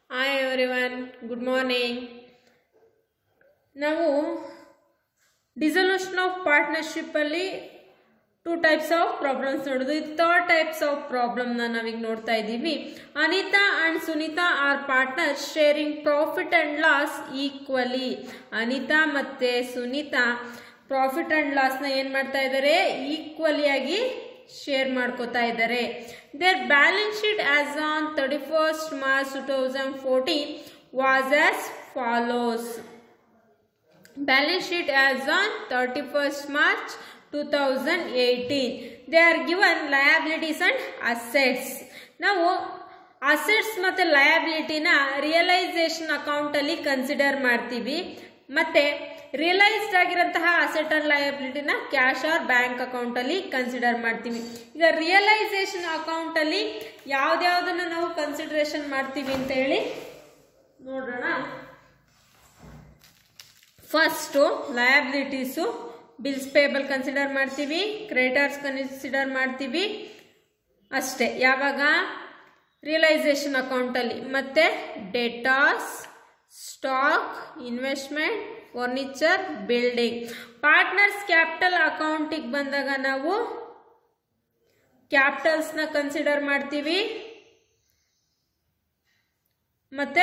Hi everyone good morning ನಾವು dissolution of ಪಾರ್ಟ್ನರ್ಶಿಪ್ಪಲ್ಲಿ two types of problems ನೋಡೋದು ಇದು ಥರ್ಡ್ ಟೈಪ್ಸ್ ಆಫ್ ಪ್ರಾಬ್ಲಮ್ನ ನಾವೀಗ ನೋಡ್ತಾ ಇದ್ದೀವಿ Anita and Sunita are partner sharing profit and loss equally Anita ಮತ್ತು ಸುನೀತಾ ಪ್ರಾಫಿಟ್ ಆ್ಯಂಡ್ ಲಾಸ್ನ ಏನು ಮಾಡ್ತಾ ಇದ್ದಾರೆ ಈಕ್ವಲಿಯಾಗಿ ಶೇರ್ ಮಾಡ್ಕೋತಾ ಇದ್ದಾರೆ their balance sheet as on thirty first March two thousand fourteen was as follows balance sheet as on 31st March 2018 they are given liabilities and assets ನಾವು assets ಮತ್ತು ಲಯಬಿಲಿಟಿನ realisation ಅಕೌಂಟಲ್ಲಿ consider ಮಾಡ್ತೀವಿ ಮತ್ತು ರಿಯಲೈಸ್ಡ್ ಆಗಿರೋಂತಹ asset and ಲಯಬಿಲಿಟಿನ cash or bank ಅಕೌಂಟಲ್ಲಿ consider ಮಾಡ್ತೀವಿ ಈಗ ರಿಯಲೈಸೇಷನ್ ಅಕೌಂಟಲ್ಲಿ ಯಾವ್ದ್ಯಾವ್ದನ್ನು ನಾವು ಕನ್ಸಿಡರೇಷನ್ ಮಾಡ್ತೀವಿ ಅಂತ ಹೇಳಿ ನೋಡೋಣ first liabilities bills payable consider ಮಾಡ್ತೀವಿ ಕ್ರೆಡಿಟರ್ಸ್ ಕನ್ಸಿಡರ್ ಮಾಡ್ತೀವಿ ಅಷ್ಟೇ ಯಾವಾಗ ರಿಯಲೈಸೇಷನ್ ಅಕೌಂಟಲ್ಲಿ ಮತ್ತು debtors stock investment furniture building partners capital ಅಕೌಂಟಿಗೆ ಬಂದಾಗ ನಾವು ಕ್ಯಾಪಿಟಲ್ಸ್ನ ಕನ್ಸಿಡರ್ ಮಾಡ್ತೀವಿ ಮತ್ತು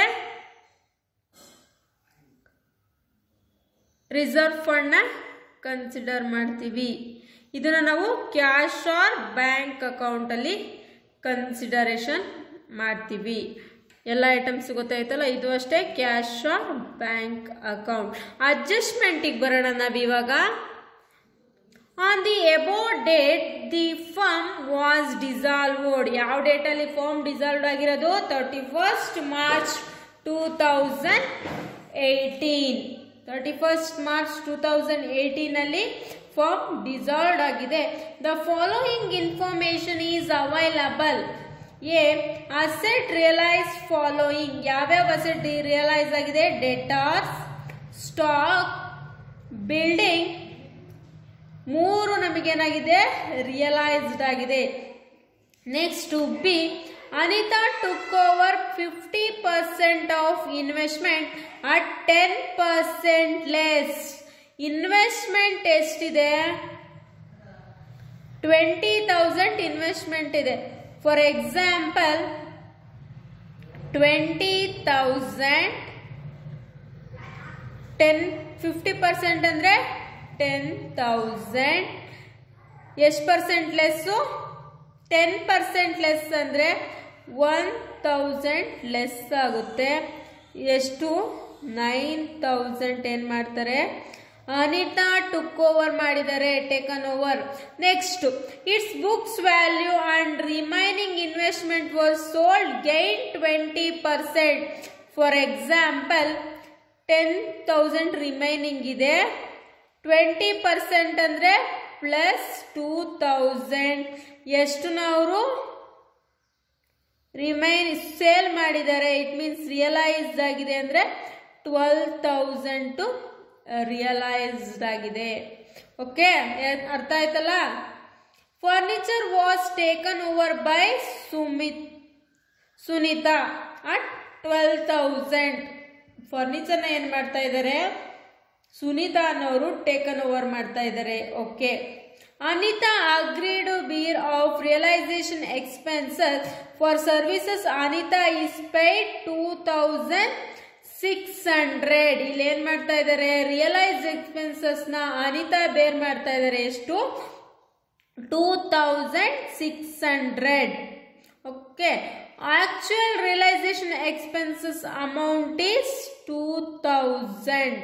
ರಿಸರ್ವ್ ಫಂಡ್ನ ಕನ್ಸಿಡರ್ ಮಾಡ್ತೀವಿ ಇದನ್ನು ನಾವು ಕ್ಯಾಶ್ ಆರ್ ಬ್ಯಾಂಕ್ ಅಕೌಂಟಲ್ಲಿ ಕನ್ಸಿಡರೇಷನ್ ಮಾಡ್ತೀವಿ ಎಲ್ಲ ಐಟಮ್ಸ್ ಗೊತ್ತಾಯ್ತಲ್ಲ ಇದು ಅಷ್ಟೇ ಕ್ಯಾಶ್ ಆರ್ ಬ್ಯಾಂಕ್ ಅಕೌಂಟ್ ಅಡ್ಜಸ್ಟ್ಮೆಂಟಿಗೆ ಬರೋಣ ನಾವು ಇವಾಗ on the above date the firm was dissolved ಯಾವ ಡೇಟಲ್ಲಿ ಫರ್ಮ್ ಡಿಸಾಲ್ವ್ಡ್ ಆಗಿರೋದು thirty first March two thousand eighteen thirty first March two thousand ಏಯ್ಟೀನಲ್ಲಿ ಫಾರ್ಮ್ ಡಿಸಾಲ್ವ್ಡ್ ಆಗಿದೆ the following information is available a asset realise following ಯಾವ್ಯಾವ asset realise ಆಗಿದೆ debtors stock building ಮೂರು ನಮಗೇನಾಗಿದೆ realised ಆಗಿದೆ next B Anita took over fifty percent of investment at ten percent less investment ಎಷ್ಟಿದೆ twenty thousand investment ಇದೆ for example twenty thousand ten fifty percent ಅಂದರೆ ten thousand ಎಷ್ಟು percent less ten percent less ಅಂದರೆ one thousand less ಆಗುತ್ತೆ ಎಷ್ಟು nine thousand ಏನು ಮಾಡ್ತಾರೆ Anita took over ಮಾಡಿದ್ದಾರೆ taken over next its books value and remaining investment was sold gain twenty percent for example ten thousand remaining ಇದೆ twenty percent ಅಂದರೆ plus two thousand ಎಷ್ಟು ಅವರು remain sale ಮಾಡಿದ್ದಾರೆ ಇಟ್ ಮೀನ್ಸ್ ರಿಯಲೈಸ್ಡ್ ಆಗಿದೆ ಅಂದರೆ twelve thousand to realised ಆಗಿದೆ okay ಅರ್ಥ ಆಯ್ತಲ್ಲ furniture was taken over by Sumit Sunita at twelve thousand ಫರ್ನಿಚರ್ನ ಏನು ಮಾಡ್ತಾ ಇದ್ದಾರೆ ಸುನೀತಾ ಅನ್ನೋರು ಟೇಕನ್ ಓವರ್ ಮಾಡ್ತಾ ಇದ್ದಾರೆ okay Anita agreed bear of realisation expenses for services Anita is paid two thousand six hundred ಇಲ್ಲಿ ಏನು ಮಾಡ್ತಾ ಇದ್ದಾರೆ ರಿಯಲೈಸ್ ಎಕ್ಸ್ಪೆನ್ಸಸ್ನ ಅನಿತಾ ಬೇರ್ ಮಾಡ್ತಾ ಇದ್ದಾರೆ ಎಷ್ಟು two thousand six hundred okay actual realisation expenses amount is two thousand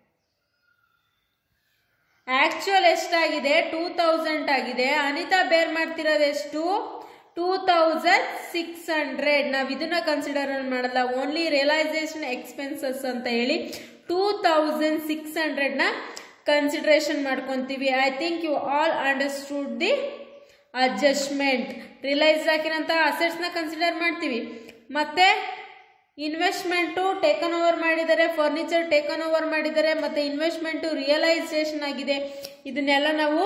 actual ಎಷ್ಟಾಗಿದೆ ಟೂ ತೌಸಂಡ್ ಆಗಿದೆ ಅನಿತಾ ಬೇರ್ ಮಾಡ್ತಿರೋದು ಎಷ್ಟು ಟೂ ತೌಸಂಡ್ ಸಿಕ್ಸ್ ಹಂಡ್ರೆಡ್ ನಾವು ಇದನ್ನ ಕನ್ಸಿಡರ್ ಮಾಡಲ್ಲ ಓನ್ಲಿ ರಿಯಲೈಸೇಷನ್ ಎಕ್ಸ್ಪೆನ್ಸಸ್ ಅಂತ ಹೇಳಿ ಟೂ ತೌಸಂಡ್ ಸಿಕ್ಸ್ ಹಂಡ್ರೆಡ್ನ ಕನ್ಸಿಡರೇಷನ್ ಮಾಡ್ಕೊತೀವಿ I think you all understood the adjustment realise ಆಗಿರೋಂಥ ಅಸೆಟ್ಸ್ನ ಕನ್ಸಿಡರ್ ಮಾಡ್ತೀವಿ ಮತ್ತು ಇನ್ವೆಸ್ಟ್ಮೆಂಟು ಟೇಕನ್ ಓವರ್ ಮಾಡಿದ್ದಾರೆ ಫರ್ನಿಚರ್ ಟೇಕನ್ ಓವರ್ ಮಾಡಿದ್ದಾರೆ ಮತ್ತು ಇನ್ವೆಸ್ಟ್ಮೆಂಟು ರಿಯಲೈಸೇಷನ್ ಆಗಿದೆ ಇದನ್ನೆಲ್ಲ ನಾವು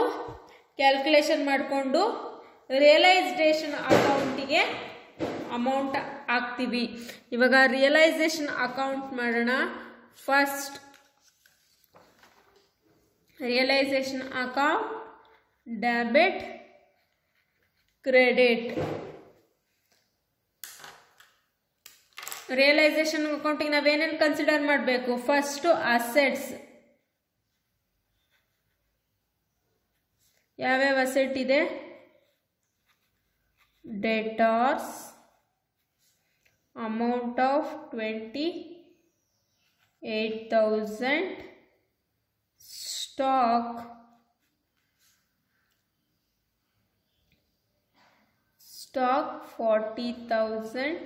ಕ್ಯಾಲ್ಕುಲೇಷನ್ ಮಾಡಿಕೊಂಡು ರಿಯಲೈಸ್ಡೇಷನ್ ಅಕೌಂಟಿಗೆ ಅಮೌಂಟ್ ಹಾಕ್ತೀವಿ ಇವಾಗ ರಿಯಲೈಸೇಷನ್ ಅಕೌಂಟ್ ಮಾಡೋಣ first realisation account debit credit realisation ಅಕೌಂಟಿಗೆ ನಾವೇನೇನು ಕನ್ಸಿಡರ್ ಮಾಡಬೇಕು ಫಸ್ಟು ಅಸೆಟ್ಸ್ ಯಾವ್ಯಾವ ಅಸೆಟ್ ಇದೆ debtors amount of twenty eight thousand stock stock forty thousand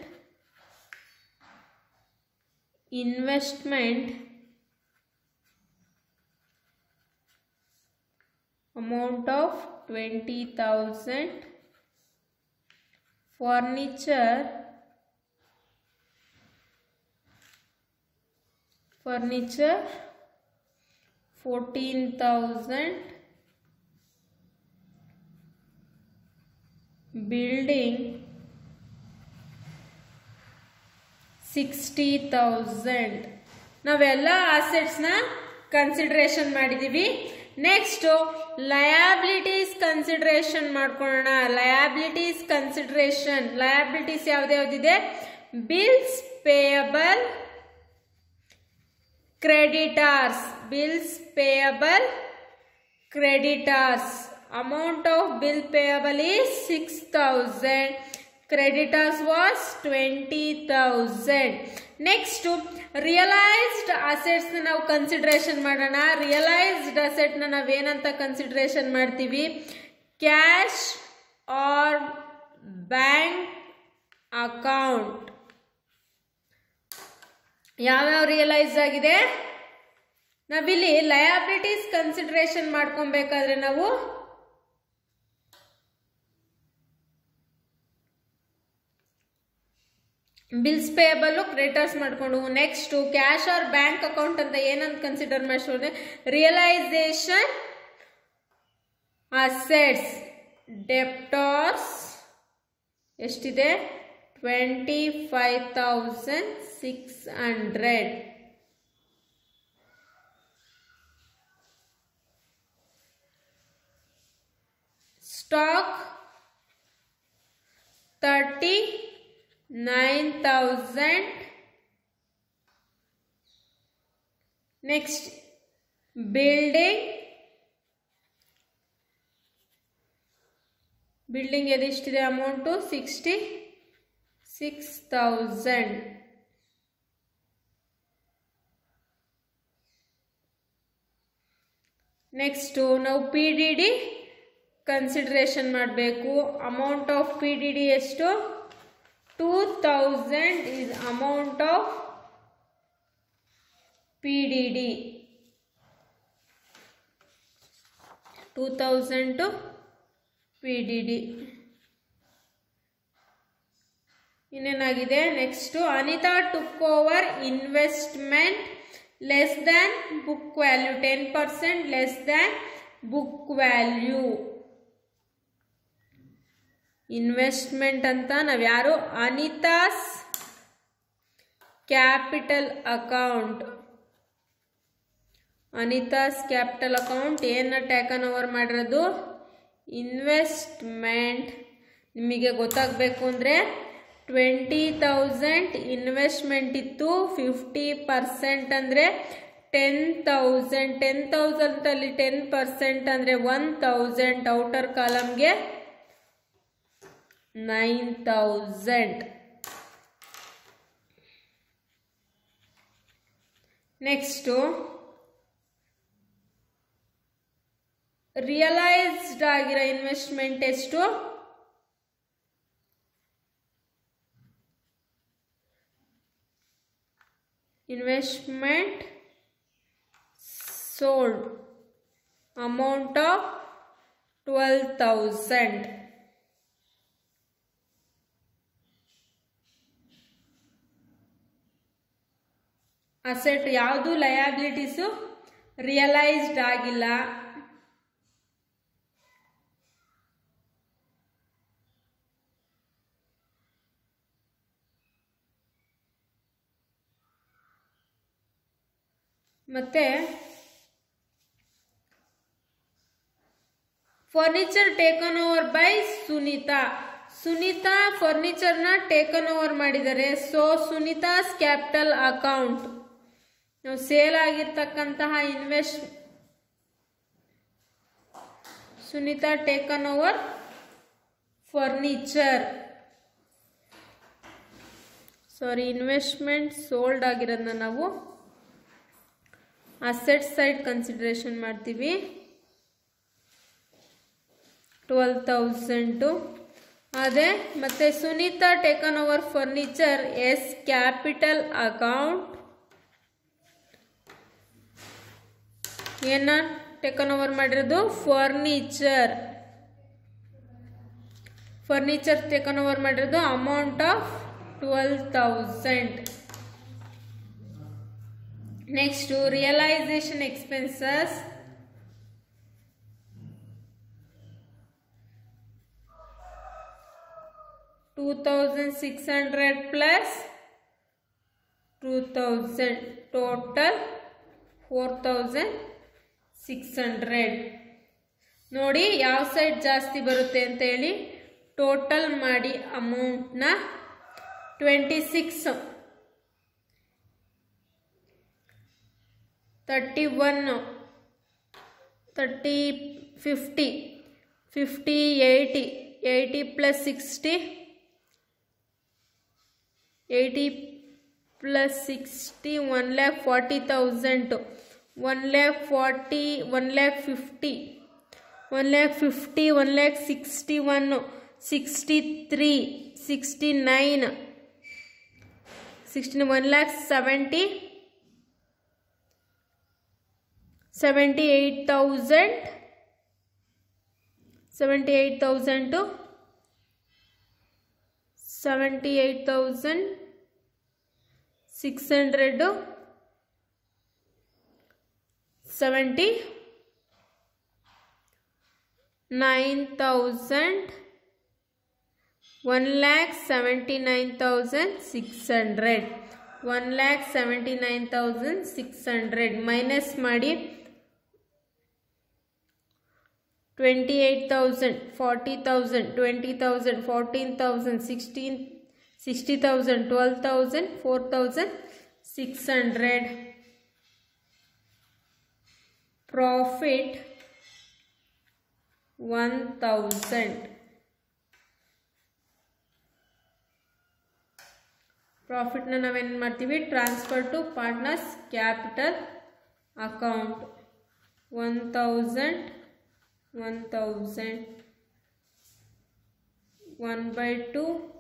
investment amount of 20000 furniture furniture 14000 building sixty thousand ನಾವೆಲ್ಲ ಅಸೆಟ್ಸ್ನ ಕನ್ಸಿಡ್ರೇಷನ್ ಮಾಡಿದ್ದೀವಿ next liabilities consideration ಮಾಡ್ಕೊಳ್ಳೋಣ liabilities consideration liabilities ಯಾವ್ದ್ಯಾವ್ದಿದೆ bills payable creditors bills payable creditors amount of bill payable is six thousand creditors was 20000 next realised assets ನಾವು consideration ಮಾಡೋಣ realised asset ನ ನಾವೇನಂತ consideration ಮಾಡ್ತೀವಿ ಕ್ಯಾಶ್ ಆರ್ ಬ್ಯಾಂಕ್ ಅಕೌಂಟ್ ಯಾವ್ಯಾವ realise ಆಗಿದೆ ನಾವಿಲ್ಲಿ ಲಯಾಬಿಲಿಟೀಸ್ ಕನ್ಸಿಡರೇಷನ್ ಮಾಡ್ಕೊಬೇಕಾದ್ರೆ ನಾವು ಬಿಲ್ಸ್ ಪೇಯಬಲ್ ಕ್ರೆಡಿಟರ್ಸ್ ಮಾಡ್ಕೊಂಡು next cash or bank account ಅಂತ ಏನಂತ ಕನ್ಸಿಡರ್ ಮಾಡ್ಕೊಂಡ್ರೆ ರಿಯಲೈಸೇಷನ್ ಅಸೆಟ್ಸ್ ಡೆಪ್ಟಾರ್ಸ್ ಎಷ್ಟಿದೆ twenty five thousand six hundred stock thirty nine thousand next building building ಎದಿಷ್ಟಿದೆ amount sixty six thousand next ನಾವು P D D consideration ಮಾಡಬೇಕು amount of P D D ಎಷ್ಟು two thousand is amount of PDD. 2000 to PDD. ಇನ್ನೇನಾಗಿದೆ next Anita took over investment less than book value ten percent less than book value investment ಅಂತ ನಾವು ಯಾರು Anita's capital account Anita's capital account ಏನು taken over ಮಾಡಿರೋದು investment ನಿಮಗೆ ಗೊತ್ತಾಗಬೇಕು ಅಂದರೆ ಟ್ವೆಂಟಿ ತೌಸಂಡ್ ಇನ್ವೆಸ್ಟ್ಮೆಂಟ್ ಇತ್ತು ಫಿಫ್ಟಿ ಪರ್ಸೆಂಟ್ ಅಂದರೆ ಟೆನ್ ತೌಸಂಡ್ ಟೆನ್ ತೌಸಂಡಲ್ಲಿ ಟೆನ್ ಪರ್ಸೆಂಟ್ ಅಂದರೆ ಒನ್ ತೌಸಂಡ್ ಔಟರ್ ಕಾಲಮ್ಗೆ ನೈನ್ ತೌಸಂಡ್ ನೆಕ್ಸ್ಟು ರಿಯಲೈಸ್ಡ್ ಆಗಿರೋ ಇನ್ವೆಸ್ಟ್ಮೆಂಟ್ ಎಷ್ಟು investment sold amount of twelve thousand asset ಯಾವುದು ಲಯಾಬಿಲಿಟೀಸು ರಿಯಲೈಸ್ಡ್ ಆಗಿಲ್ಲ ಮತ್ತು furniture taken over by Sunita Sunita ಫರ್ನಿಚರ್ನ ಟೇಕನ್ ಓವರ್ ಮಾಡಿದ್ದಾರೆ ಸೊ ಸುನೀತಾಸ್ ಕ್ಯಾಪಿಟಲ್ ಅಕೌಂಟ್ ನಾವು ಸೇಲ್ ಆಗಿರ್ತಕ್ಕಂತಹ invest Sunita taken over furniture sorry investment sold ಆಗಿರೋದನ್ನ ನಾವು ಅಸೆಟ್ ಸೈಡ್ ಕನ್ಸಿಡರೇಷನ್ ಮಾಡ್ತೀವಿ ಟ್ವೆಲ್ ತೌಸಂಡು ಅದೇ ಮತ್ತು Sunita taken over furniture S capital account ಏನ ಟೇಕನ್ ಓವರ್ ಮಾಡಿರೋದು ಫರ್ನಿಚರ್ ಫರ್ನಿಚರ್ ಟೇಕನ್ ಓವರ್ ಮಾಡಿರೋದು amount of twelve thousand next realisation expenses two thousand six hundred plus two thousand total four thousand six hundred ನೋಡಿ ಯಾವ side ಜಾಸ್ತಿ ಬರುತ್ತೆ ಅಂತ ಹೇಳಿ total ಮಾಡಿ ಅಮೌಂಟ್ನ twenty six thirty one thirty fifty fifty eighty eighty plus sixty eighty plus sixty one lakh forty thousand one lakh forty one lakh fifty one lakh fifty one lakh sixty one sixty three sixty nine sixty one lakh seventy seventy eight thousand seventy eight thousand seventy eight thousand six hundred seventy nine thousand one lakh seventy nine thousand six hundred one lakh seventy nine thousand six hundred minus ಮಾಡಿ twenty eight thousand forty thousand twenty thousand fourteen thousand sixteen sixty thousand twelve thousand four thousand six hundred profit one thousand ಪ್ರಾಫಿಟ್ನ ನಾವೇನು ಮಾಡ್ತೀವಿ transfer to partners capital account one thousand one thousand one by two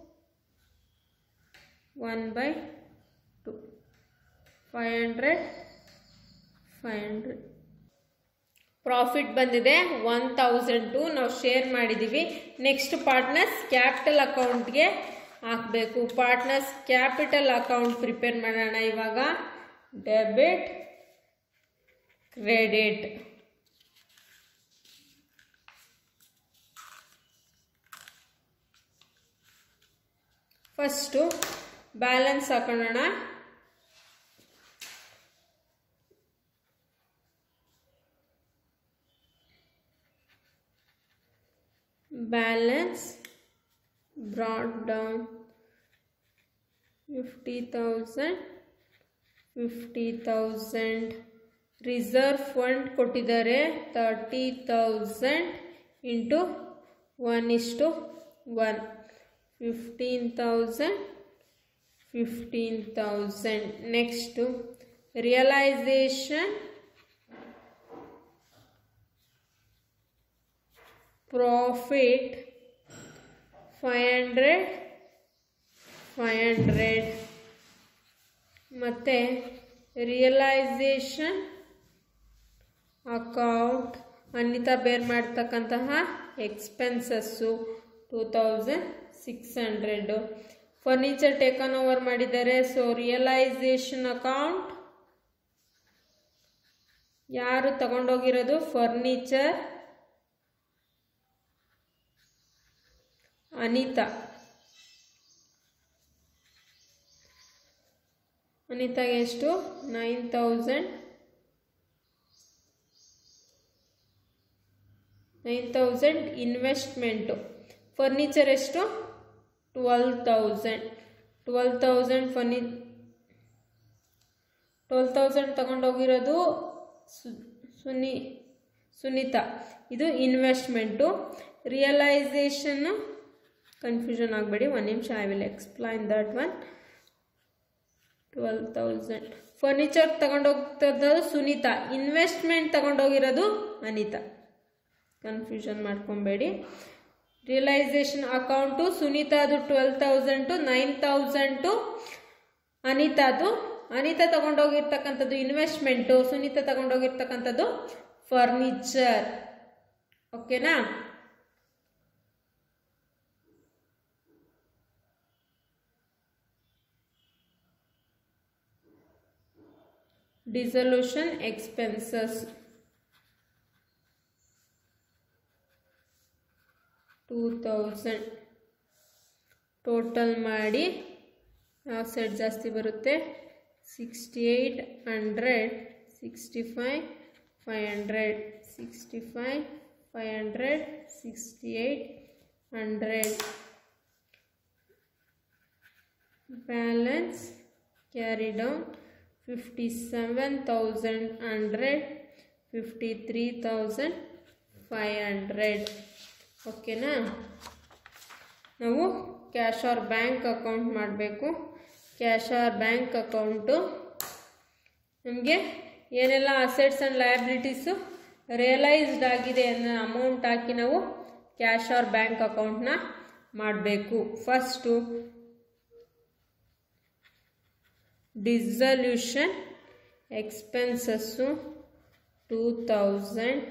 one by two five hundred five hundred profit ಬಂದಿದೆ one thousand ನಾವು share ಮಾಡಿದ್ದೀವಿ next partners capital ಅಕೌಂಟ್ಗೆ ಹಾಕಬೇಕು partners capital account prepare ಮಾಡೋಣ ಇವಾಗ ಡೆಬಿಟ್ ಕ್ರೆಡಿಟ್ ಫಸ್ಟು ಬ್ಯಾಲೆನ್ಸ್ ಹಾಕೊಳ್ಳೋಣ balance brought down 50000 50000 reserve fund ಕೊಟ್ಟಿದ್ದಾರೆ thirty thousand into one ಇಷ್ಟು one fifteen thousand fifteen thousand next realisation profit five hundred five hundred ಮತ್ತು realisation account Anita bear ಮಾಡ್ತಕ್ಕಂತಹ expenses two thousand six hundred furniture taken over ಮಾಡಿದ್ದಾರೆ so realisation account ಯಾರು ತಗೊಂಡೋಗಿರೋದು furniture Anita ಅನಿತಾಗೆ ಎಷ್ಟು nine thousand nine thousand investment furniture ಎಷ್ಟು twelve thousand twelve thousand ಫರ್ನಿ twelve thousand ತಗೊಂಡೋಗಿರೋದು ಸು ಸುನಿ ಸುನೀತಾ ಇದು ಇನ್ವೆಸ್ಟ್ಮೆಂಟು ರಿಯಲೈಸೇಷನ್ನು ಕನ್ಫ್ಯೂಷನ್ ಆಗಬೇಡಿ ಒಂದು ನಿಮಿಷ I will explain that one twelve thousand furniture ತಗೊಂಡೋಗ್ತದ್ದು ಸುನೀತಾ ಇನ್ವೆಸ್ಟ್ಮೆಂಟ್ ತಗೊಂಡೋಗಿರೋದು ಅನಿತಾ ಕನ್ಫ್ಯೂಷನ್ ಮಾಡ್ಕೊಬೇಡಿ ರಿಯಲೈಸೇಷನ್ ಅಕೌಂಟು ಸುನೀತಾದು ಟ್ವೆಲ್ ತೌಸಂಡು ನೈನ್ ತೌಸಂಡು ಅನಿತಾದು ಅನಿತಾ ತಗೊಂಡೋಗಿರ್ತಕ್ಕಂಥದ್ದು ಇನ್ವೆಸ್ಟ್ಮೆಂಟು ಸುನೀತಾ ತಗೊಂಡೋಗಿರ್ತಕ್ಕಂಥದ್ದು ಫರ್ನಿಚರ್ ಓಕೆನಾ dissolution expenses two thousand total ಮಾಡಿ ಯಾವ ಸೈಡ್ ಜಾಸ್ತಿ ಬರುತ್ತೆ sixty eight hundred sixty five five hundred sixty five five hundred sixty eight hundred balance carry down fifty seven thousand hundred fifty three thousand five hundred ಓಕೆನಾ ನಾವು cash or bank account ಮಾಡಬೇಕು cash or bank account ನಮಗೆ ಏನೆಲ್ಲ assets and liabilities realised ಆಗಿದೆ ಅನ್ನೋ amount ಹಾಕಿ ನಾವು cash or bank ಅಕೌಂಟ್ನ ಮಾಡಬೇಕು first dissolution expenses two thousand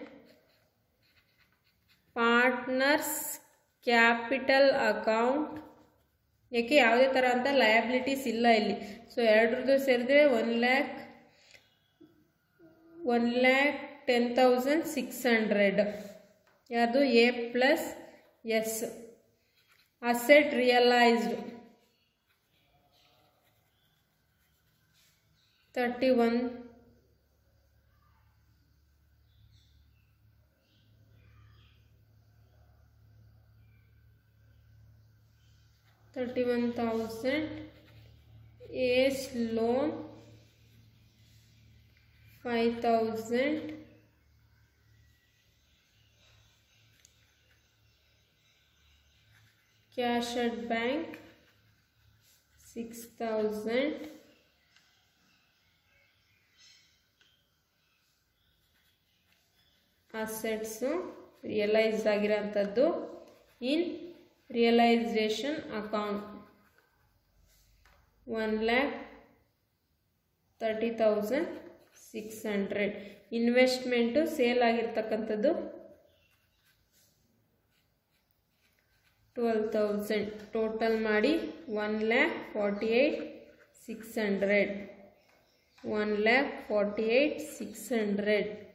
partners capital account ಯಾಕೆ ಯಾವುದೇ ಥರ ಅಂತ ಲಯಬಿಲಿಟೀಸ್ ಇಲ್ಲ ಇಲ್ಲಿ ಸೊ ಎರಡ್ರದ್ದು ಸೇರಿದ್ರೆ one lakh one lakh ten thousand six hundred ಯಾರ್ದು A plus S asset realised thirty one thirty one thousand as loan five thousand cash at bank six thousand assets realised ಆಗಿರೋಂಥದ್ದು in realisation account one lakh thirty thousand six hundred investment sale ಆಗಿರ್ತಕ್ಕಂಥದ್ದು twelve thousand total ಮಾಡಿ one lakh forty eight six hundred one lakh forty eight six hundred